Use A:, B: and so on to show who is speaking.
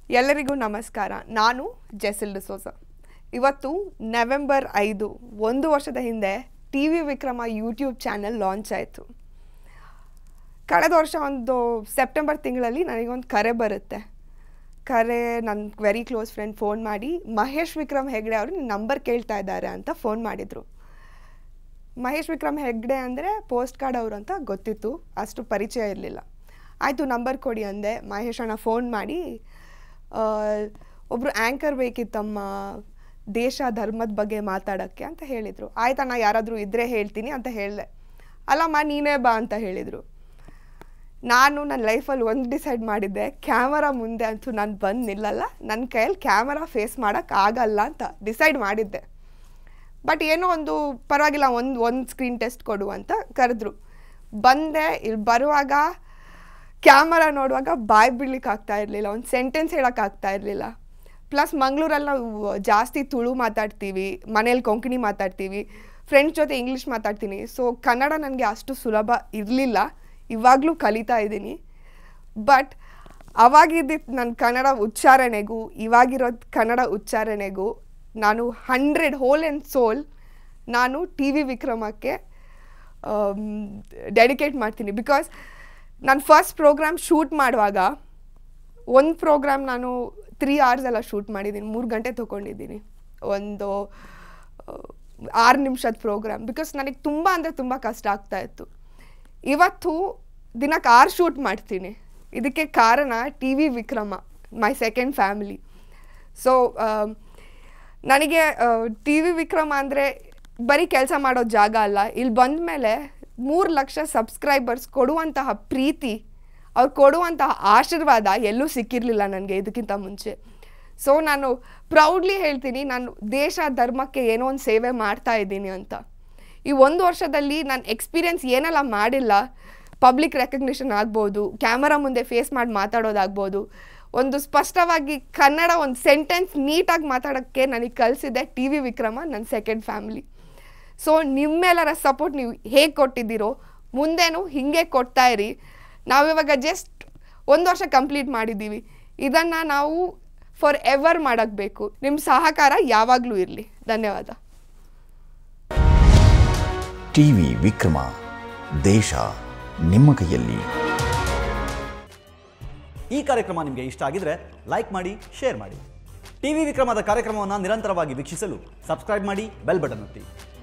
A: ಎಲ್ಲರಿಗೂ ನಮಸ್ಕಾರ ನಾನು ಜೆಸಿಲ್ ಡಿಸೋಸ ಇವತ್ತು ನವೆಂಬರ್ ಐದು ಒಂದು ವರ್ಷದ ಹಿಂದೆ T V Vikrama YouTube channel launch ಆಯಿತು ಕಳೆದ ವರ್ಷ ಒಂದು ಸೆಪ್ಟೆಂಬರ್ ತಿಂಗಳಲ್ಲಿ ನನಗೊಂದು ಕರೆ ಬರುತ್ತೆ ಕರೆ ನನ್ನ ವೆರಿ ಕ್ಲೋಸ್ ಫ್ರೆಂಡ್ ಫೋನ್ ಮಾಡಿ ಮಹೇಶ್ ವಿಕ್ರಮ್ ಹೆಗ್ಡೆ ಅವರು ನಿಮ್ಮ ನಂಬರ್ ಕೇಳ್ತಾ ಇದ್ದಾರೆ ಅಂತ ಫೋನ್ ಮಾಡಿದರು ಮಹೇಶ್ ವಿಕ್ರಮ್ ಹೆಗ್ಡೆ ಅಂದರೆ ಪೋಸ್ಟ್ ಕಾರ್ಡ್ ಅವರು ಅಂತ ಗೊತ್ತಿತ್ತು ಅಷ್ಟು ಪರಿಚಯ ಇರಲಿಲ್ಲ ಆಯಿತು ನಂಬರ್ ಕೊಡಿ ಅಂದೆ ಮಹೇಶ್ ಅಣ್ಣ ಫೋನ್ ಮಾಡಿ ಒಬ್ಬರು ಆ್ಯಂಕರ್ ಬೇಕಿತ್ತಮ್ಮ ದೇಶ ಧರ್ಮದ ಬಗ್ಗೆ ಮಾತಾಡೋಕ್ಕೆ ಅಂತ ಹೇಳಿದರು ಆಯ್ತಣ್ಣ ಯಾರಾದರೂ ಇದ್ದರೆ ಹೇಳ್ತೀನಿ ಅಂತ ಹೇಳಿದೆ ಅಲ್ಲಮ್ಮ ನೀನೇ ಬಾ ಅಂತ ಹೇಳಿದರು ನಾನು ನನ್ನ ಲೈಫಲ್ಲಿ ಒಂದು ಡಿಸೈಡ್ ಮಾಡಿದ್ದೆ ಕ್ಯಾಮರಾ ಮುಂದೆ ಅಂತೂ ನಾನು ಬಂದು ನಿಲ್ಲಲ್ಲ ನನ್ನ ಕೈಯಲ್ಲಿ ಕ್ಯಾಮರಾ ಫೇಸ್ ಮಾಡೋಕ್ಕೆ ಆಗಲ್ಲ ಅಂತ ಡಿಸೈಡ್ ಮಾಡಿದ್ದೆ ಬಟ್ ಏನೋ ಒಂದು ಪರವಾಗಿಲ್ಲ ಒಂದು ಒಂದು ಸ್ಕ್ರೀನ್ ಟೆಸ್ಟ್ ಕೊಡು ಅಂತ ಕರೆದ್ರು ಬಂದೆ ಇಲ್ಲಿ ಬರುವಾಗ ಕ್ಯಾಮರಾ ನೋಡುವಾಗ ಬಾಯಿ ಬಿಡ್ಲಿಕ್ಕೆ ಆಗ್ತಾ ಇರಲಿಲ್ಲ ಒಂದು ಸೆಂಟೆನ್ಸ್ ಹೇಳೋಕ್ಕಾಗ್ತಾ ಇರಲಿಲ್ಲ ಪ್ಲಸ್ ಮಂಗಳೂರಲ್ಲಿ ನಾವು ಜಾಸ್ತಿ ತುಳು ಮಾತಾಡ್ತೀವಿ ಮನೇಲಿ ಕೊಂಕಣಿ ಮಾತಾಡ್ತೀವಿ ಫ್ರೆಂಡ್ಸ್ ಜೊತೆ ಇಂಗ್ಲೀಷ್ ಮಾತಾಡ್ತೀನಿ ಸೊ ಕನ್ನಡ ನನಗೆ ಅಷ್ಟು ಸುಲಭ ಇರಲಿಲ್ಲ ಇವಾಗಲೂ ಕಲಿತಾ ಇದ್ದೀನಿ ಬಟ್ ಅವಾಗಿದ್ದಿದ್ದು ನನ್ನ ಕನ್ನಡ ಉಚ್ಚಾರಣೆಗೂ ಇವಾಗಿರೋದು ಕನ್ನಡ ಉಚ್ಚಾರಣೆಗೂ ನಾನು ಹಂಡ್ರೆಡ್ ಹೋಲ್ ಆ್ಯಂಡ್ ಸೋಲ್ ನಾನು ಟಿ ವಿ ವಿಕ್ರಮಕ್ಕೆ ಡೆಡಿಕೇಟ್ ಮಾಡ್ತೀನಿ ಬಿಕಾಸ್ ನಾನು ಫಸ್ಟ್ ಪ್ರೋಗ್ರಾಮ್ ಶೂಟ್ ಮಾಡುವಾಗ ಒಂದು ಪ್ರೋಗ್ರಾಮ್ ನಾನು ತ್ರೀ ಅವರ್ಸ್ ಎಲ್ಲ ಶೂಟ್ ಮಾಡಿದ್ದೀನಿ ಮೂರು ಗಂಟೆ ತೊಗೊಂಡಿದ್ದೀನಿ ಒಂದು ಆರು ನಿಮಿಷದ ಪ್ರೋಗ್ರಾಮ್ ಬಿಕಾಸ್ ನನಗೆ ತುಂಬ ಅಂದರೆ ತುಂಬ ಕಷ್ಟ ಆಗ್ತಾ ಇತ್ತು ಇವತ್ತು ದಿನಕ್ಕೆ ಆರು ಶೂಟ್ ಮಾಡ್ತೀನಿ ಇದಕ್ಕೆ ಕಾರಣ T V Vikrama my second family so ನನಗೆ ಟಿ ವಿ ವಿಕ್ರಮ ಅಂದರೆ ಬರೀ ಕೆಲಸ ಮಾಡೋ ಜಾಗ ಅಲ್ಲ ಇಲ್ಲಿ ಬಂದ ಮೇಲೆ ಮೂರು ಲಕ್ಷ ಸಬ್ಸ್ಕ್ರೈಬರ್ಸ್ ಕೊಡುವಂತಹ ಪ್ರೀತಿ ಅವ್ರು ಕೊಡುವಂತಹ ಆಶೀರ್ವಾದ ಎಲ್ಲೂ ಸಿಕ್ಕಿರಲಿಲ್ಲ ನನಗೆ ಇದಕ್ಕಿಂತ ಮುಂಚೆ ಸೊ ನಾನು ಪ್ರೌಡ್ಲಿ ಹೇಳ್ತೀನಿ ನಾನು ದೇಶ ಧರ್ಮಕ್ಕೆ ಏನೋ ಒಂದು ಸೇವೆ ಮಾಡ್ತಾ ಇದ್ದೀನಿ ಅಂತ ಈ ಒಂದು ವರ್ಷದಲ್ಲಿ ನನ್ನ ಎಕ್ಸ್ಪೀರಿಯನ್ಸ್ ಏನೆಲ್ಲ ಮಾಡಿಲ್ಲ ಪಬ್ಲಿಕ್ ರೆಕಗ್ನಿಷನ್ ಆಗ್ಬೋದು ಕ್ಯಾಮರಾ ಮುಂದೆ ಫೇಸ್ ಮಾಡಿ ಮಾತಾಡೋದಾಗ್ಬೋದು ಒಂದು ಸ್ಪಷ್ಟವಾಗಿ ಕನ್ನಡ ಒಂದು ಸೆಂಟೆನ್ಸ್ ನೀಟಾಗಿ ಮಾತಾಡೋಕ್ಕೆ ನನಗೆ ಕಲಿಸಿದೆ ಟಿ ವಿ ವಿಕ್ರಮ ನನ್ನ ಸೆಕೆಂಡ್ ಫ್ಯಾಮಿಲಿ ಸೊ ನಿಮ್ಮೆಲ್ಲರ ಸಪೋರ್ಟ್ ನೀವು ಹೇಗೆ ಕೊಟ್ಟಿದ್ದೀರೋ ಮುಂದೇನು ಹೀಗೆ ಕೊಡ್ತಾ ಇರಿ ನಾವಿವಾಗ ಜಸ್ಟ್ ಒಂದು ವರ್ಷ ಕಂಪ್ಲೀಟ್ ಮಾಡಿದ್ದೀವಿ ಇದನ್ನು ನಾವು ಫಾರ್ ಎವರ್ ಮಾಡೋಕ್ಕೆ ಬೇಕು ನಿಮ್ಮ ಸಹಕಾರ ಯಾವಾಗಲೂ ಇರಲಿ ಧನ್ಯವಾದ
B: ಟಿವಿ ವಿಕ್ರಮ ದೇಶ ನಿಮ್ಮ ಕೈಯಲ್ಲಿ
C: ಈ ಕಾರ್ಯಕ್ರಮ ನಿಮಗೆ ಇಷ್ಟ ಆಗಿದ್ರೆ ಲೈಕ್ ಮಾಡಿ ಶೇರ್ ಮಾಡಿ ಟಿವಿ ವಿಕ್ರಮದ ಕಾರ್ಯಕ್ರಮವನ್ನು ನಿರಂತರವಾಗಿ ವೀಕ್ಷಿಸಲು ಸಬ್ಸ್ಕ್ರೈಬ್ ಮಾಡಿ ಬೆಲ್ ಬಟನ್ ಒತ್ತಿ